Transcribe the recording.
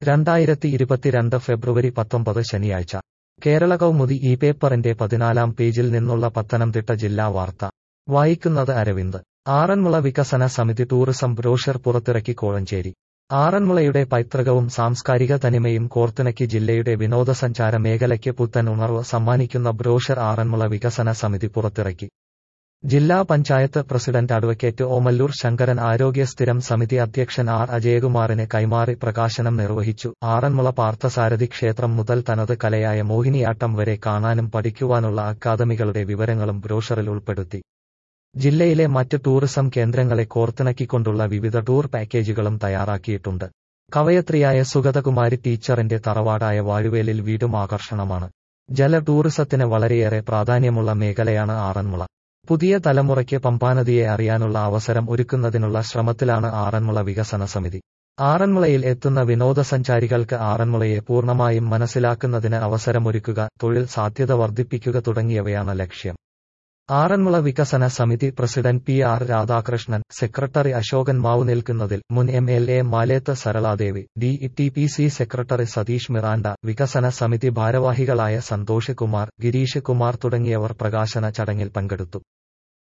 രണ്ടായിരത്തി ഇരുപത്തിരണ്ട് ഫെബ്രുവരി പത്തൊമ്പത് ശനിയാഴ്ച കേരള കൗമുദി ഈ പേപ്പറിന്റെ പതിനാലാം പേജിൽ നിന്നുള്ള പത്തനംതിട്ട ജില്ലാ വാർത്ത വായിക്കുന്നത് അരവിന്ദ് ആറന്മുള വികസന സമിതി ടൂറിസം ബ്രോഷർ പുറത്തിറക്കി കോഴഞ്ചേരി ആറന്മുളയുടെ പൈതൃകവും സാംസ്കാരിക തനിമയും കോർത്തിണക്കി ജില്ലയുടെ വിനോദസഞ്ചാര മേഖലയ്ക്ക് പുത്തൻ ഉണർവ് സമ്മാനിക്കുന്ന ബ്രോഷർ ആറന്മുള വികസന സമിതി പുറത്തിറക്കി ജില്ലാ പഞ്ചായത്ത് പ്രസിഡന്റ് അഡ്വക്കേറ്റ് ഓമല്ലൂർ ശങ്കരൻ ആരോഗ്യ സ്ഥിരം സമിതി അധ്യക്ഷൻ ആർ അജയകുമാറിന് കൈമാറി പ്രകാശനം നിർവഹിച്ചു ആറന്മുള പാർത്ഥസാരഥി ക്ഷേത്രം മുതൽ തനത് കലയായ മോഹിനിയാട്ടം വരെ കാണാനും പഠിക്കുവാനുള്ള അക്കാദമികളുടെ വിവരങ്ങളും ബ്രോഷറിൽ ഉൾപ്പെടുത്തി ജില്ലയിലെ മറ്റ് ടൂറിസം കേന്ദ്രങ്ങളെ കോർത്തിണക്കിക്കൊണ്ടുള്ള വിവിധ ടൂർ പാക്കേജുകളും തയ്യാറാക്കിയിട്ടുണ്ട് കവയത്രിയായ സുഗതകുമാരി ടീച്ചറിന്റെ തറവാടായ വാഴുവേലിൽ വീടും ആകർഷണമാണ് ജല ടൂറിസത്തിന് വളരെയേറെ പ്രാധാന്യമുള്ള മേഖലയാണ് ആറന്മുള പുതിയ തലമുറയ്ക്ക് പമ്പാനദിയെ അറിയാനുള്ള അവസരം ഒരുക്കുന്നതിനുള്ള ശ്രമത്തിലാണ് ആറന്മുള വികസന സമിതി ആറന്മുളയിൽ എത്തുന്ന വിനോദസഞ്ചാരികൾക്ക് ആറന്മുളയെ പൂർണ്ണമായും മനസ്സിലാക്കുന്നതിന് അവസരമൊരുക്കുക തൊഴിൽ സാധ്യത വർദ്ധിപ്പിക്കുക തുടങ്ങിയവയാണ് ലക്ഷ്യം ആറന്മുള വികസന സമിതി president P R Radhakrishnan secretary Ashokan മാവു നിൽക്കുന്നതിൽ മുൻ M L A Maleth Saraladevi D T P C secretary Satheesh Miranda വികസന സമിതി ഭാരവാഹികളായ സന്തോഷ് കുമാർ ഗിരീഷ് കുമാർ തുടങ്ങിയവർ പ്രകാശന ചടങ്ങിൽ പങ്കെടുത്തു